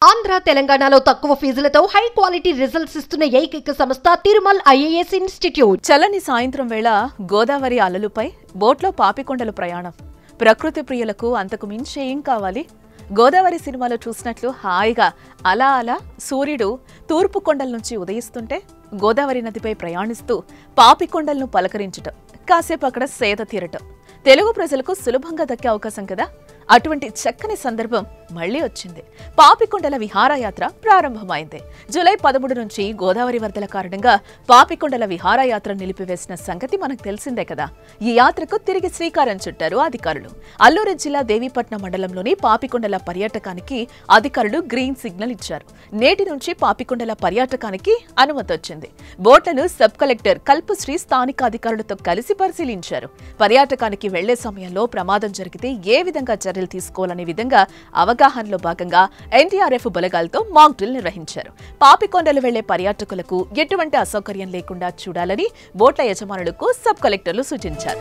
ఆంధ్ర తెలంగాణలో తక్కువ ఫీజులతో high quality results ఇస్తున్న ఏకైక సంస్థ తిరుమల్ ఐఏఎస్ ఇన్స్టిట్యూట్ చల్లని సాయంత్రం వేళ గోదావరి అలలుపై బోట్లో పాపికొండలు ప్రయాణం ప్రకృతి ప్రియులకు అంతకు మించి ఏం కావాలి గోదావరి సినిమాలో చూసినట్లు హాయిగా అలా అలా సూర్యుడు తూర్పు కొండల నుంచి ఉదయిస్తుంటే గోదావరి నదిపై ప్రయాణిస్తూ పాపికొండలను పలకరించటం కాసేపు అక్కడ సేద తీరటం తెలుగు ప్రజలకు సులభంగా దక్కే అవకాశం కదా అటువంటి చక్కని సందర్భం మళ్లీ వచ్చింది పాపికొండల విహారయాత్ర ప్రారంభమైంది జూలై పదమూడు నుంచి గోదావరి వరదల కారణంగా పాపికొండల విహారయాత్ర నిలిపివేసిన సంగతి మనకు తెలిసిందే కదా ఈ యాత్రకు తిరిగి శ్రీకారం చుట్టారు అధికారులు అల్లూరు జిల్లా దేవీపట్నం మండలంలోని పాపికొండల పర్యాటకానికి అధికారులు గ్రీన్ సిగ్నల్ ఇచ్చారు నేటి నుంచి పాపికొండల పర్యాటకానికి అనుమతి వచ్చింది బోట్లను సబ్ కలెక్టర్ కల్పశ్రీ స్థానిక అధికారులతో కలిసి పరిశీలించారు పర్యాటకానికి వెళ్లే సమయంలో ప్రమాదం జరిగితే ఏ విధంగా చర్యలు తీసుకోవాలనే విధంగా అవగాహనలో భాగంగా ఎన్టీఆర్ఎఫ్ బలగాలతో మాక్ డ్రిల్ నిర్వహించారు పాపికొండలు వెళ్లే పర్యాటకులకు ఎటువంటి అసౌకర్యం లేకుండా చూడాలని బోట్ల యజమానులకు సబ్ కలెక్టర్లు సూచించారు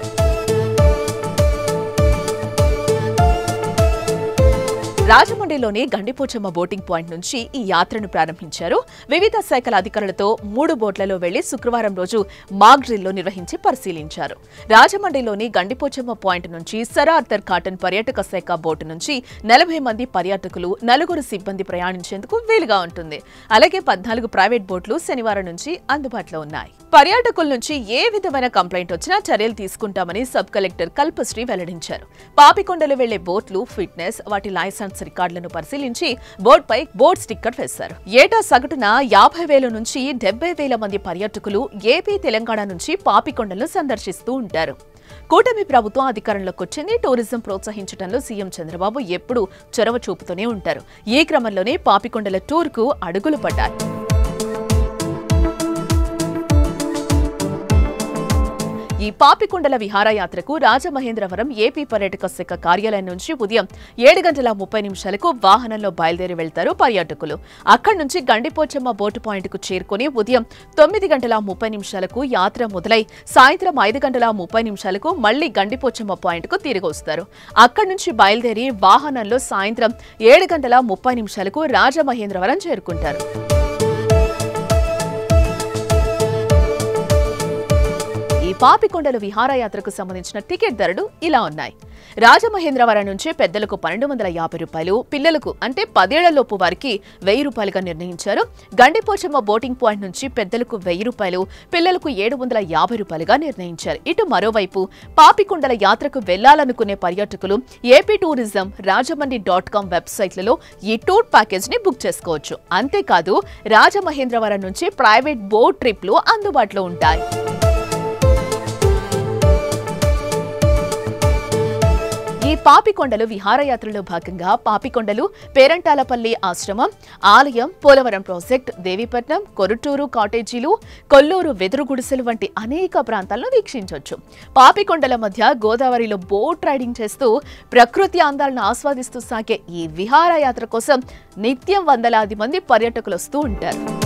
రాజమండ్రిలోని గండిపోచమ్మ బోటింగ్ పాయింట్ నుంచి ఈ యాత్రను ప్రారంభించారు వివిధ శాఖల అధికారులతో మూడు బోట్లలో వెళ్లి శుక్రవారం రోజు మాక్ డ్రిల్లో నిర్వహించి పరిశీలించారు రాజమండ్రిలోని గండిపోచమ్మ పాయింట్ నుంచి సర్ ఆర్థర్ కాటన్ పర్యాటక శాఖ బోటు నుంచి నలభై మంది పర్యాటకులు నలుగురు సిబ్బంది ప్రయాణించేందుకు వీలుగా ఉంటుంది అలాగే పద్నాలుగు ప్రైవేట్ బోట్లు శనివారం నుంచి అందుబాటులో ఉన్నాయి పర్యాటకుల నుంచి ఏ విధమైన కంప్లైంట్ వచ్చినా చర్యలు తీసుకుంటామని సబ్ కలెక్టర్ కల్పశ్రీ వెల్లడించారు పాపికొండలు వెళ్లే బోట్లు ఫిట్నెస్ వాటి లైసెన్స్ రికార్డులను పరిశీలించి బోర్డుపై బోర్డ్ స్టిక్కర్ వేశారు ఏటా సగటున యాభై వేల నుంచి డెబ్బై వేల మంది పర్యాటకులు ఏపీ తెలంగాణ నుంచి పాపికొండలను సందర్శిస్తూ ఉంటారు కూటమి ప్రభుత్వం అధికారంలోకి వచ్చింది టూరిజం ప్రోత్సహించడంలో సీఎం చంద్రబాబు ఎప్పుడూ చొరవ చూపుతూనే ఉంటారు ఈ క్రమంలోనే పాపికొండల టూర్కు అడుగులు పడ్డాయి ఈ పాపికొండల విహారయాత్రకు రాజమహేంద్రవరం ఏపీ పర్యాటక శాఖ కార్యాలయం నుంచి ఉదయం ఏడు గంటల ముప్పై నిమిషాలకు వాహనంలో బయలుదేరి వెళ్తారు పర్యాటకులు అక్కడి నుంచి గండిపోచమ్మ బోటు పాయింట్ కు చేరుకుని ఉదయం తొమ్మిది గంటల ముప్పై నిమిషాలకు యాత్ర మొదలై సాయంత్రం ఐదు గంటల ముప్పై నిమిషాలకు మళ్లీ గండిపోచమ్మ పాయింట్ కు తిరిగి వస్తారు అక్కడి నుంచి బయలుదేరి వాహనంలో సాయంత్రం ఏడు గంటల ముప్పై నిమిషాలకు రాజమహేంద్రవరం చేరుకుంటారు ఈ పాపికొండలు విహారయాత్రకు సంబంధించిన టికెట్ ధరలు ఇలా ఉన్నాయి రాజమహేంద్రవరం నుంచి పెద్దలకు పన్నెండు వందల యాభై రూపాయలు పిల్లలకు అంటే పదేళ్లలోపు వారికి వెయ్యి రూపాయలుగా నిర్ణయించారు గండిపోచమ్మ బోటింగ్ పాయింట్ నుంచి పెద్దలకు వెయ్యి రూపాయలు పిల్లలకు ఏడు వందల యాభై రూపాయలుగా నిర్ణయించారు ఇటు మరోవైపు పాపికొండల యాత్రకు వెళ్లాలనుకునే పర్యాటకులు AP tourism Rajahmundry dot com వెబ్సైట్లలో ఈ టూర్ ప్యాకేజ్ ని బుక్ చేసుకోవచ్చు అంతేకాదు రాజమహేంద్రవరం నుంచి ప్రైవేట్ బోట్ ట్రిప్లు అందుబాటులో ఉంటాయి ఈ పాపికొండలు విహారయాత్రలో భాగంగా పాపికొండలు పేరంటాలపల్లి ఆశ్రమం ఆలయం పోలవరం ప్రాజెక్ట్ దేవీపట్నం కొరుటూరు కాటేజీలు కొల్లూరు వెదురు గుడిసెలు వంటి అనేక ప్రాంతాలను వీక్షించవచ్చు పాపికొండల మధ్య గోదావరిలో బోట్ రైడింగ్ చేస్తూ ప్రకృతి అందాలను ఆస్వాదిస్తూ సాగే ఈ విహారయాత్ర కోసం నిత్యం వందలాది మంది పర్యాటకులు వస్తూ ఉంటారు